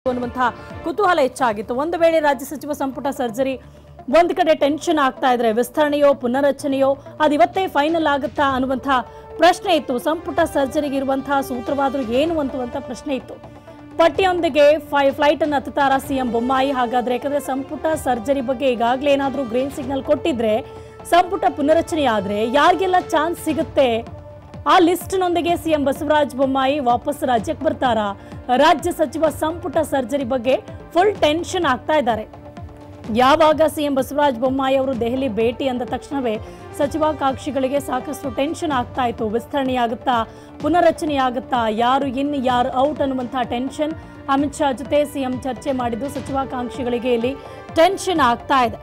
ಅನ್ನುವಂತಹ ಕುತೂಹಲ ಹೆಚ್ಚಾಗಿತ್ತು ಒಂದು ವೇಳೆ ರಾಜ್ಯ ಸಚಿವ ಸಂಪುಟ ಸರ್ಜರಿ ಒಂದ್ ಕಡೆ ಟೆನ್ಷನ್ ಆಗ್ತಾ ಇದ್ರೆ ವಿಸ್ತರಣೆಯೋ ಪುನರಚನೆಯೋ ಅದು ಇವತ್ತೇ ಫೈನಲ್ ಆಗುತ್ತಾ ಅನ್ನುವಂತಹ ಪ್ರಶ್ನೆ ಇತ್ತು ಸಂಪುಟ ಸರ್ಜರಿಗೆ ಇರುವಂತಹ ಸೂತ್ರವಾದರೂ ಏನು ಅಂತುವಂತ ಪ್ರಶ್ನೆ ಇತ್ತು ಪಟ್ಟಿಯೊಂದಿಗೆ ಫೈ ಫ್ಲೈಟ್ ಅನ್ನು ಹತ್ತುತ್ತಾರ ಸಿಎಂ ಬೊಮ್ಮಾಯಿ ಹಾಗಾದ್ರೆ ಯಾಕಂದ್ರೆ ಸಂಪುಟ ಸರ್ಜರಿ ಬಗ್ಗೆ ಈಗಾಗಲೇ ಏನಾದರೂ ಗ್ರೀನ್ ಸಿಗ್ನಲ್ ಕೊಟ್ಟಿದ್ರೆ ಸಂಪುಟ ಪುನರಚನೆ ಆದ್ರೆ ಯಾರಿಗೆಲ್ಲ ಚಾನ್ಸ್ ಸಿಗುತ್ತೆ ಆ ಲಿಸ್ಟ್ನೊಂದಿಗೆ ಸಿಎಂ ಬಸವರಾಜ ಬೊಮ್ಮಾಯಿ ವಾಪಸ್ ರಾಜ್ಯಕ್ಕೆ ಬರ್ತಾರಾ ರಾಜ್ಯ ಸಚಿವ ಸಂಪುಟ ಸರ್ಜರಿ ಬಗ್ಗೆ ಫುಲ್ ಟೆನ್ಷನ್ ಆಗ್ತಾ ಇದ್ದಾರೆ ಯಾವಾಗ ಸಿಎಂ ಬಸವರಾಜ ಬೊಮ್ಮಾಯಿ ಅವರು ದೆಹಲಿ ಭೇಟಿ ಅಂದ ತಕ್ಷಣವೇ ಸಚಿವಾಕಾಂಕ್ಷಿಗಳಿಗೆ ಸಾಕಷ್ಟು ಟೆನ್ಷನ್ ಆಗ್ತಾ ಇತ್ತು ವಿಸ್ತರಣೆಯಾಗುತ್ತಾ ಪುನರಚನೆಯಾಗುತ್ತಾ ಯಾರು ಇನ್ ಯಾರು ಔಟ್ ಅನ್ನುವಂಥ ಟೆನ್ಷನ್ ಅಮಿತ್ ಶಾ ಜೊತೆ ಸಿಎಂ ಚರ್ಚೆ ಮಾಡಿದ್ದು ಸಚಿವಾಕಾಂಕ್ಷಿಗಳಿಗೆ ಇಲ್ಲಿ ಟೆನ್ಷನ್ ಆಗ್ತಾ ಇದೆ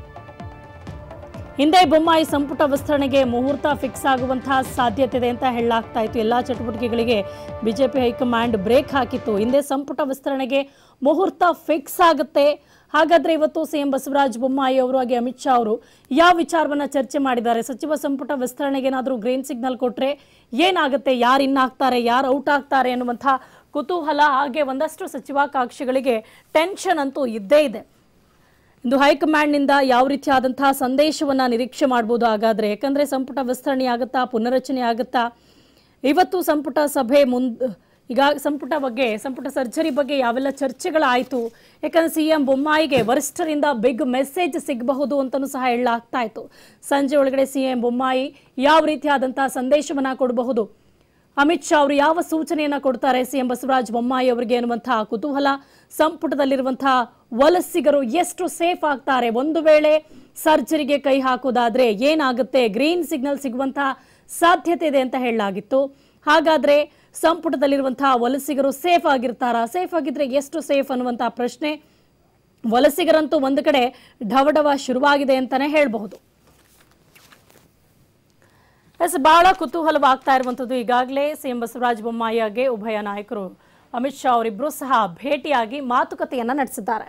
ಹಿಂದೆ ಬೊಮ್ಮಾಯಿ ಸಂಪುಟ ವಿಸ್ತರಣೆಗೆ ಮುಹೂರ್ತ ಫಿಕ್ಸ್ ಆಗುವಂತಹ ಸಾಧ್ಯತೆ ಇದೆ ಅಂತ ಹೇಳಲಾಗ್ತಾ ಇತ್ತು ಎಲ್ಲಾ ಚಟುವಟಿಕೆಗಳಿಗೆ ಬಿಜೆಪಿ ಹೈಕಮಾಂಡ್ ಬ್ರೇಕ್ ಹಾಕಿತ್ತು ಹಿಂದೆ ಸಂಪುಟ ವಿಸ್ತರಣೆಗೆ ಮುಹೂರ್ತ ಫಿಕ್ಸ್ ಆಗುತ್ತೆ ಹಾಗಾದ್ರೆ ಇವತ್ತು ಸಿಎಂ ಬಸವರಾಜ ಬೊಮ್ಮಾಯಿ ಅವರು ಹಾಗೆ ಅಮಿತ್ ಶಾ ಅವರು ಯಾವ ವಿಚಾರವನ್ನ ಚರ್ಚೆ ಮಾಡಿದ್ದಾರೆ ಸಚಿವ ಸಂಪುಟ ವಿಸ್ತರಣೆಗೆ ಏನಾದರೂ ಗ್ರೀನ್ ಸಿಗ್ನಲ್ ಕೊಟ್ರೆ ಏನಾಗುತ್ತೆ ಯಾರು ಇನ್ ಆಗ್ತಾರೆ ಯಾರು ಔಟ್ ಆಗ್ತಾರೆ ಅನ್ನುವಂಥ ಕುತೂಹಲ ಹಾಗೆ ಒಂದಷ್ಟು ಸಚಿವಾಕಾಂಕ್ಷಿಗಳಿಗೆ ಟೆನ್ಷನ್ ಅಂತೂ ಇದ್ದೇ ಇದೆ ಇಂದು ಹೈಕಮಾಂಡ್ನಿಂದ ಯಾವ ರೀತಿಯಾದಂತಹ ಸಂದೇಶವನ್ನ ನಿರೀಕ್ಷೆ ಮಾಡ್ಬೋದು ಹಾಗಾದ್ರೆ ಯಾಕಂದ್ರೆ ಸಂಪುಟ ವಿಸ್ತರಣೆ ಆಗುತ್ತಾ ಪುನರಚನೆ ಆಗುತ್ತಾ ಇವತ್ತು ಸಂಪುಟ ಸಭೆ ಮುಂದ್ ಈಗ ಸಂಪುಟ ಬಗ್ಗೆ ಸಂಪುಟ ಸರ್ಜರಿ ಬಗ್ಗೆ ಯಾವೆಲ್ಲ ಚರ್ಚೆಗಳಾಯಿತು ಯಾಕಂದ್ರೆ ಸಿ ಎಂ ಬೊಮ್ಮಾಯಿಗೆ ವರಿಷ್ಠರಿಂದ ಬಿಗ್ ಮೆಸೇಜ್ ಸಿಗಬಹುದು ಅಂತಲೂ ಸಹ ಹೇಳಲಾಗ್ತಾ ಇತ್ತು ಸಂಜೆ ಒಳಗಡೆ ಸಿ ಎಂ ಬೊಮ್ಮಾಯಿ ಯಾವ ರೀತಿಯಾದಂತಹ ಸಂದೇಶವನ್ನ ಕೊಡಬಹುದು ಅಮಿತ್ ಶಾ ಅವರು ಯಾವ ಸೂಚನೆಯನ್ನ ಕೊಡ್ತಾರೆ ಸಿಎಂ ಬಸವರಾಜ ಬೊಮ್ಮಾಯಿ ಅವರಿಗೆ ಅನ್ನುವಂತಹ ಕುತೂಹಲ ಸಂಪುಟದಲ್ಲಿರುವಂತಹ ವಲಸಿಗರು ಎಷ್ಟು ಸೇಫ್ ಆಗ್ತಾರೆ ಒಂದು ವೇಳೆ ಸರ್ಜರಿಗೆ ಕೈ ಹಾಕೋದಾದ್ರೆ ಏನಾಗುತ್ತೆ ಗ್ರೀನ್ ಸಿಗ್ನಲ್ ಸಿಗುವಂತಹ ಸಾಧ್ಯತೆ ಇದೆ ಅಂತ ಹೇಳಲಾಗಿತ್ತು ಹಾಗಾದ್ರೆ ಸಂಪುಟದಲ್ಲಿರುವಂತಹ ವಲಸಿಗರು ಸೇಫ್ ಆಗಿರ್ತಾರಾ ಸೇಫ್ ಆಗಿದ್ರೆ ಎಷ್ಟು ಸೇಫ್ ಅನ್ನುವಂತಹ ಪ್ರಶ್ನೆ ವಲಸಿಗರಂತೂ ಒಂದು ಕಡೆ ಢವಢವ ಶುರುವಾಗಿದೆ ಅಂತಾನೆ ಹೇಳಬಹುದು ಎಸ್ ಬಹಳ ಕುತೂಹಲವಾಗ್ತಾ ಇರುವಂಥದ್ದು ಈಗಾಗಲೇ ಸಿಎಂ ಬಸವರಾಜ ಬೊಮ್ಮಾಯಿಗೆ ಉಭಯ ನಾಯಕರು ಅಮಿತ್ ಶಾ ಅವರಿಬ್ಬರು ಸಹ ಭೇಟಿಯಾಗಿ ಮಾತುಕತೆಯನ್ನ ನಡೆಸಿದ್ದಾರೆ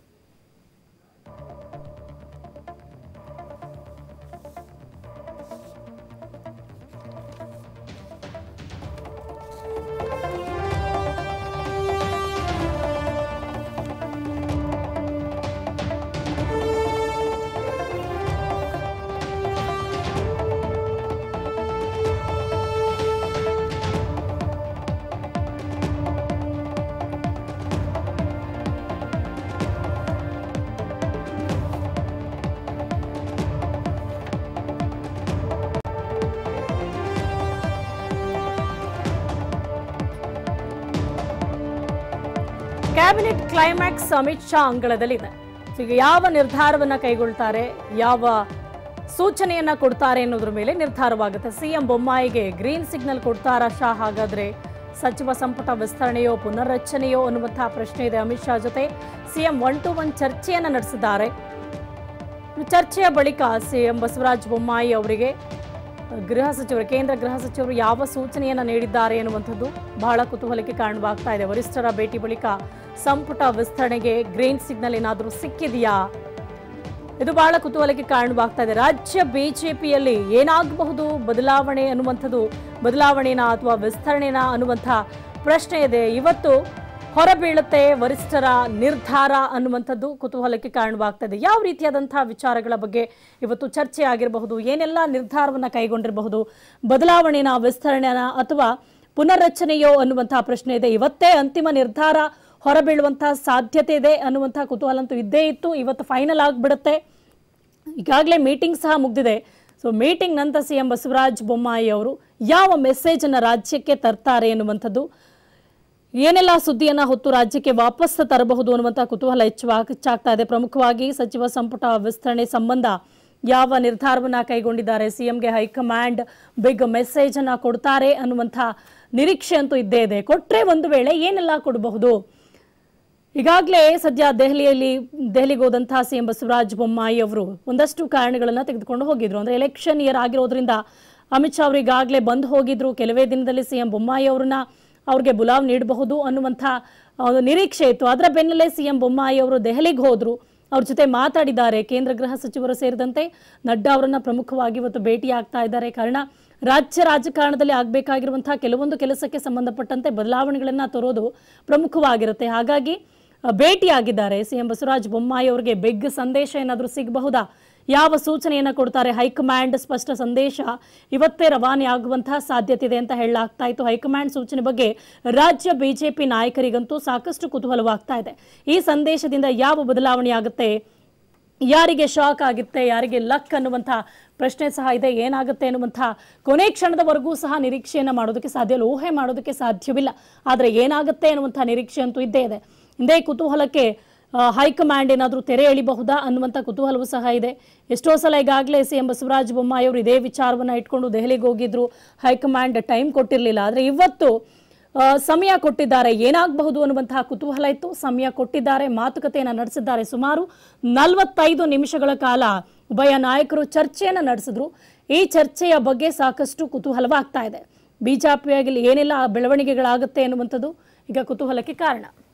ಕ್ಯಾಬಿನೆಟ್ ಕ್ಲೈಮ್ಯಾಕ್ಸ್ ಅಮಿತ್ ಶಾ ಅಂಗಳದಲ್ಲಿದೆ ಈಗ ಯಾವ ನಿರ್ಧಾರವನ್ನ ಕೈಗೊಳ್ತಾರೆ ಯಾವ ಸೂಚನೆಯನ್ನ ಕೊಡ್ತಾರೆ ಅನ್ನೋದ್ರ ಮೇಲೆ ನಿರ್ಧಾರವಾಗುತ್ತೆ ಸಿಎಂ ಬೊಮ್ಮಾಯಿಗೆ ಗ್ರೀನ್ ಸಿಗ್ನಲ್ ಕೊಡ್ತಾರಾ ಶಾ ಹಾಗಾದ್ರೆ ಸಚಿವ ಸಂಪುಟ ವಿಸ್ತರಣೆಯೋ ಪುನರ್ರಚನೆಯೋ ಅನ್ನುವಂತಹ ಪ್ರಶ್ನೆ ಇದೆ ಅಮಿತ್ ಶಾ ಜೊತೆ ಸಿಎಂ ಒನ್ ಟು ಒನ್ ಚರ್ಚೆಯನ್ನ ನಡೆಸಿದ್ದಾರೆ ಚರ್ಚೆಯ ಬಳಿಕ ಸಿಎಂ ಬಸವರಾಜ ಬೊಮ್ಮಾಯಿ ಅವರಿಗೆ ಗೃಹ ಸಚಿವರು ಕೇಂದ್ರ ಗೃಹ ಸಚಿವರು ಯಾವ ಸೂಚನೆಯನ್ನ ನೀಡಿದ್ದಾರೆ ಎನ್ನುವಂಥದ್ದು ಬಹಳ ಕುತೂಹಲಕ್ಕೆ ಕಾರಣವಾಗ್ತಾ ಇದೆ ವರಿಷ್ಠರ ಭೇಟಿ ಬಳಿಕ ಸಂಪುಟ ವಿಸ್ತರಣೆಗೆ ಗ್ರೀನ್ ಸಿಗ್ನಲ್ ಏನಾದರೂ ಸಿಕ್ಕಿದೆಯಾ ಇದು ಬಹಳ ಕುತೂಹಲಕ್ಕೆ ಕಾರಣವಾಗ್ತಾ ಇದೆ ರಾಜ್ಯ ಬಿಜೆಪಿಯಲ್ಲಿ ಏನಾಗಬಹುದು ಬದಲಾವಣೆ ಅನ್ನುವಂಥದ್ದು ಬದಲಾವಣೆನ ಅಥವಾ ವಿಸ್ತರಣೆನ ಅನ್ನುವಂಥ ಪ್ರಶ್ನೆ ಇದೆ ಇವತ್ತು ಹೊರಬೀಳುತ್ತೆ ವರಿಷ್ಠರ ನಿರ್ಧಾರ ಅನ್ನುವಂಥದ್ದು ಕುತೂಹಲಕ್ಕೆ ಕಾರಣವಾಗ್ತಾ ಇದೆ ಯಾವ ರೀತಿಯಾದಂತಹ ವಿಚಾರಗಳ ಬಗ್ಗೆ ಇವತ್ತು ಚರ್ಚೆ ಆಗಿರಬಹುದು ಏನೆಲ್ಲ ನಿರ್ಧಾರವನ್ನ ಕೈಗೊಂಡಿರಬಹುದು ಬದಲಾವಣೆನ ವಿಸ್ತರಣೆನ ಅಥವಾ ಪುನರ್ರಚನೆಯೋ ಅನ್ನುವಂತಹ ಪ್ರಶ್ನೆ ಇದೆ ಇವತ್ತೇ ಅಂತಿಮ ನಿರ್ಧಾರ ಹೊರಬೀಳುವಂತಹ ಸಾಧ್ಯತೆ ಇದೆ ಅನ್ನುವಂತಹ ಕುತೂಹಲ ಅಂತೂ ಇದ್ದೇ ಇತ್ತು ಇವತ್ತು ಫೈನಲ್ ಆಗಿಬಿಡುತ್ತೆ ಈಗಾಗಲೇ ಮೀಟಿಂಗ್ ಸಹ ಮುಗ್ದಿದೆ ಸೊ ಮೀಟಿಂಗ್ ನಂತರ ಸಿ ಎಂ ಬಸವರಾಜ ಬೊಮ್ಮಾಯಿ ಅವರು ಯಾವ ಮೆಸೇಜನ್ನು ರಾಜ್ಯಕ್ಕೆ ತರ್ತಾರೆ ಎನ್ನುವಂಥದ್ದು ಏನೆಲ್ಲ ಸುದ್ದಿಯನ್ನ ಹೊತ್ತು ರಾಜ್ಯಕ್ಕೆ ವಾಪಸ್ ತರಬಹುದು ಅನ್ನುವಂಥ ಕುತೂಹಲ ಹೆಚ್ಚು ಹೆಚ್ಚಾಗ್ತಾ ಇದೆ ಪ್ರಮುಖವಾಗಿ ಸಚಿವ ಸಂಪುಟ ವಿಸ್ತರಣೆ ಸಂಬಂಧ ಯಾವ ನಿರ್ಧಾರವನ್ನ ಕೈಗೊಂಡಿದ್ದಾರೆ ಸಿಎಂಗೆ ಹೈಕಮಾಂಡ್ ಬಿಗ್ ಮೆಸೇಜ್ ಅನ್ನ ಕೊಡ್ತಾರೆ ಅನ್ನುವಂಥ ನಿರೀಕ್ಷೆ ಅಂತೂ ಇದ್ದೇ ಇದೆ ಕೊಟ್ರೆ ಒಂದು ವೇಳೆ ಏನೆಲ್ಲ ಕೊಡಬಹುದು ಈಗಾಗಲೇ ಸದ್ಯ ದೆಹಲಿಯಲ್ಲಿ ದೆಹಲಿಗೆ ಹೋದಂತಹ ಸಿಎಂ ಬಸವರಾಜ ಬೊಮ್ಮಾಯಿ ಅವರು ಒಂದಷ್ಟು ಕಾರಣಗಳನ್ನ ತೆಗೆದುಕೊಂಡು ಹೋಗಿದ್ರು ಅಂದ್ರೆ ಎಲೆಕ್ಷನ್ ಇಯರ್ ಆಗಿರೋದ್ರಿಂದ ಅಮಿತ್ ಶಾ ಅವರು ಈಗಾಗಲೇ ಬಂದು ಹೋಗಿದ್ರು ಕೆಲವೇ ದಿನದಲ್ಲಿ ಸಿಎಂ ಬೊಮ್ಮಾಯಿ ಅವ್ರನ್ನ ಅವ್ರಿಗೆ ಬುಲಾವ್ ನೀಡಬಹುದು ಅನ್ನುವಂಥ ಒಂದು ನಿರೀಕ್ಷೆ ಇತ್ತು ಅದರ ಬೆನ್ನಲ್ಲೇ ಸಿಎಂ ಬೊಮ್ಮಾಯಿ ಅವರು ದೆಹಲಿಗೆ ಹೋದ್ರು ಅವ್ರ ಜೊತೆ ಮಾತಾಡಿದ್ದಾರೆ ಕೇಂದ್ರ ಗೃಹ ಸಚಿವರು ಸೇರಿದಂತೆ ನಡ್ಡಾ ಅವರನ್ನ ಪ್ರಮುಖವಾಗಿ ಇವತ್ತು ಭೇಟಿ ಆಗ್ತಾ ಇದ್ದಾರೆ ಕಾರಣ ರಾಜ್ಯ ರಾಜಕಾರಣದಲ್ಲಿ ಆಗಬೇಕಾಗಿರುವಂತಹ ಕೆಲವೊಂದು ಕೆಲಸಕ್ಕೆ ಸಂಬಂಧಪಟ್ಟಂತೆ ಬದಲಾವಣೆಗಳನ್ನ ತರೋದು ಪ್ರಮುಖವಾಗಿರುತ್ತೆ ಹಾಗಾಗಿ ಆ, ಭೇಟಿಯಾಗಿದ್ದಾರೆ ಸಿಎಂ ಬಸವರಾಜ ಬೊಮ್ಮಾಯಿ ಅವರಿಗೆ ಬಿಗ್ ಸಂದೇಶ ಏನಾದರೂ ಸಿಗಬಹುದಾ ಯಾವ ಸೂಚನೆಯನ್ನು ಕೊಡ್ತಾರೆ ಹೈಕಮಾಂಡ್ ಸ್ಪಷ್ಟ ಸಂದೇಶ ಇವತ್ತೇ ರವಾನೆ ಆಗುವಂತಹ ಸಾಧ್ಯತೆ ಇದೆ ಅಂತ ಹೇಳಲಾಗ್ತಾ ಇತ್ತು ಹೈಕಮಾಂಡ್ ಸೂಚನೆ ಬಗ್ಗೆ ರಾಜ್ಯ ಬಿಜೆಪಿ ನಾಯಕರಿಗಂತೂ ಸಾಕಷ್ಟು ಕುತೂಹಲವಾಗ್ತಾ ಇದೆ ಈ ಸಂದೇಶದಿಂದ ಯಾವ ಬದಲಾವಣೆ ಆಗುತ್ತೆ ಯಾರಿಗೆ ಶಾಕ್ ಆಗುತ್ತೆ ಯಾರಿಗೆ ಲಕ್ ಅನ್ನುವಂಥ ಪ್ರಶ್ನೆ ಸಹ ಇದೆ ಏನಾಗುತ್ತೆ ಅನ್ನುವಂಥ ಕೊನೆ ಕ್ಷಣದವರೆಗೂ ಸಹ ನಿರೀಕ್ಷೆಯನ್ನು ಮಾಡೋದಕ್ಕೆ ಸಾಧ್ಯ ಇಲ್ಲ ಊಹೆ ಮಾಡೋದಕ್ಕೆ ಸಾಧ್ಯವಿಲ್ಲ ಆದರೆ ಏನಾಗುತ್ತೆ ಅನ್ನುವಂಥ ನಿರೀಕ್ಷೆ ಅಂತೂ ಇದ್ದೇ ಇದೆ ಇಂದೇ ಕುತೂಹಲಕ್ಕೆ ಆ, ಹೈಕಮಾಂಡ್ ಏನಾದರೂ ತೆರೆ ಎಳಿಬಹುದಾ ಅನ್ನುವಂಥ ಕುತೂಹಲವೂ ಸಹ ಇದೆ ಎಷ್ಟೋ ಸಲ ಈಗಾಗಲೇ ಸಿ ಎಂ ಬಸವರಾಜ ಬೊಮ್ಮಾಯಿ ಅವರು ಇದೇ ವಿಚಾರವನ್ನು ಇಟ್ಕೊಂಡು ದೆಹಲಿಗೆ ಹೋಗಿದ್ರು ಹೈಕಮಾಂಡ್ ಟೈಮ್ ಕೊಟ್ಟಿರಲಿಲ್ಲ ಆದರೆ ಇವತ್ತು ಆ, ಸಮಯ ಕೊಟ್ಟಿದ್ದಾರೆ ಏನಾಗಬಹುದು ಅನ್ನುವಂತಹ ಕುತೂಹಲ ಇತ್ತು ಸಮಯ ಕೊಟ್ಟಿದ್ದಾರೆ ಮಾತುಕತೆಯನ್ನು ನಡೆಸಿದ್ದಾರೆ ಸುಮಾರು ನಲವತ್ತೈದು ನಿಮಿಷಗಳ ಕಾಲ ಉಭಯ ನಾಯಕರು ಚರ್ಚೆಯನ್ನು ನಡೆಸಿದ್ರು ಈ ಚರ್ಚೆಯ ಬಗ್ಗೆ ಸಾಕಷ್ಟು ಕುತೂಹಲವಾಗ್ತಾ ಇದೆ ಬಿಜೆಪಿಯಾಗಿ ಏನೆಲ್ಲ ಬೆಳವಣಿಗೆಗಳಾಗುತ್ತೆ ಅನ್ನುವಂಥದ್ದು ಈಗ ಕುತೂಹಲಕ್ಕೆ ಕಾರಣ